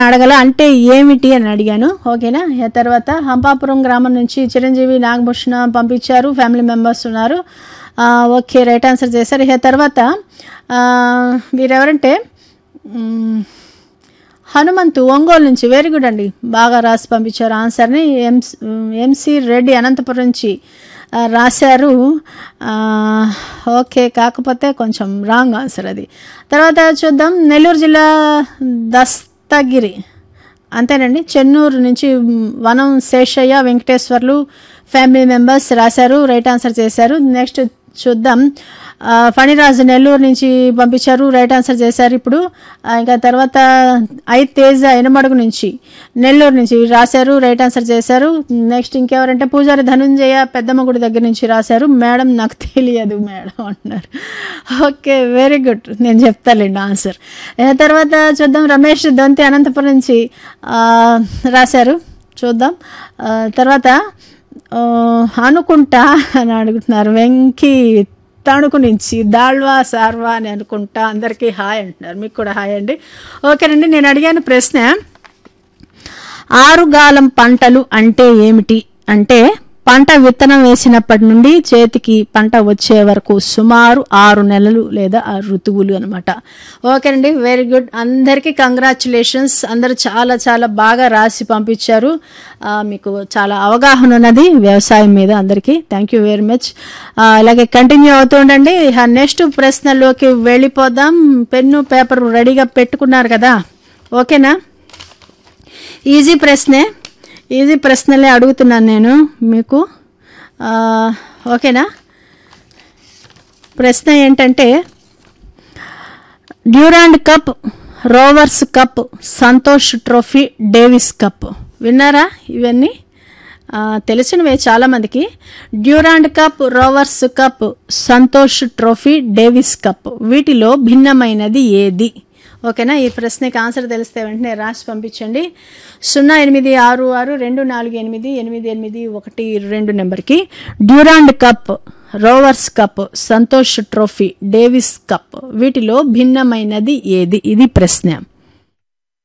అడగల అంటే ఏమిటి అని అడిగాను ఓకేనా ఆ తర్వాత హంపాపురం గ్రామం నుంచి చిరంజీవి నాగభూషణ పంపించారు ఫ్యామిలీ మెంబర్స్ ఉన్నారు ఆ, ఓకే రైట్ ఆన్సర్ చేశారు ఆ తర్వాత ఆ, వీరెవరంటే మ్, హనుమంతు ఒంగోలు నుంచి వెరీ గుడ్ అండి బాగా రాసి పంపించారు ఆన్సర్ని ఎంస్ ఎంసి రెడ్డి అనంతపురం నుంచి ఆ, రాశారు ఆ, ఓకే కాకపోతే కొంచెం రాంగ్ ఆన్సర్ అది తర్వాత చూద్దాం నెల్లూరు జిల్లా దస్తగిరి అంతేనండి చెన్నూరు నుంచి వనం శేషయ్య వెంకటేశ్వర్లు ఫ్యామిలీ మెంబర్స్ రాశారు రైట్ ఆన్సర్ చేశారు నెక్స్ట్ చూద్దాం ఆ, ఫణిరాజు నెల్లూరు నుంచి పంపించారు రైట్ ఆన్సర్ చేశారు ఇప్పుడు ఆ, ఇంకా తర్వాత ఐ తేజ ఎనమడుగు నుంచి నెల్లూరు నుంచి రాశారు రైట్ ఆన్సర్ చేశారు నెక్స్ట్ ఇంకెవరంటే పూజారి ధనుంజయ పెద్దమ్మ గుడి దగ్గర నుంచి రాశారు మేడం నాకు తెలియదు మేడం అంటున్నారు ఓకే వెరీ గుడ్ నేను చెప్తాలేండి ఆన్సర్ ఆ తర్వాత చూద్దాం రమేష్ దొంతి అనంతపురం నుంచి ఆ, రాశారు చూద్దాం ఆ, తర్వాత ఆ, అనుకుంటా అని అడుగుతున్నారు వెంకీ తణుకు నుంచి దాళ్వా సార్వా అని అనుకుంటా అందరికీ హాయ్ అంటున్నారు మీకు కూడా హాయ్ అండి ఓకేనండి నేను అడిగాను ప్రశ్న ఆరుగాలం పంటలు అంటే ఏమిటి అంటే పంట విత్తనం వేసినప్పటి నుండి చేతికి పంట వచ్చే వరకు సుమారు ఆరు నెలలు లేదా ఆరు ఋతువులు అనమాట ఓకేనండి వెరీ గుడ్ అందరికీ కంగ్రాచులేషన్స్ అందరూ చాలా చాలా బాగా రాసి పంపించారు ఆ, మీకు చాలా అవగాహన ఉన్నది వ్యవసాయం మీద అందరికీ థ్యాంక్ యూ వెరీ మచ్ అలాగే కంటిన్యూ అవుతూ ఉండండి నెక్స్ట్ ప్రశ్నలోకి వెళ్ళిపోదాం పెన్ను పేపర్ రెడీగా పెట్టుకున్నారు కదా ఓకేనా ఈజీ ప్రశ్నే ఈజీ ప్రశ్నలే అడుగుతున్నాను నేను మీకు ఆ, ఓకేనా ప్రశ్న ఏంటంటే Durand cup Rovers cup Santosh trophy Davis cup విన్నారా ఇవన్నీ ఆ, తెలిసినవే చాలామందికి Durand cup Rovers cup Santosh trophy Davis cup వీటిలో భిన్నమైనది ఏది ఓకేనా ఈ ప్రశ్నకి ఆన్సర్ తెలిస్తే వెంటనే రాసి పంపించండి సున్నా ఎనిమిది ఆరు ఆరు రెండు నాలుగు ఎనిమిది ఎనిమిది ఎనిమిది ఒకటి రెండు నెంబర్కి Durand cup Rovers cup Santosh trophy Davis cup వీటిలో భిన్నమైనది ఏది ఇది ప్రశ్న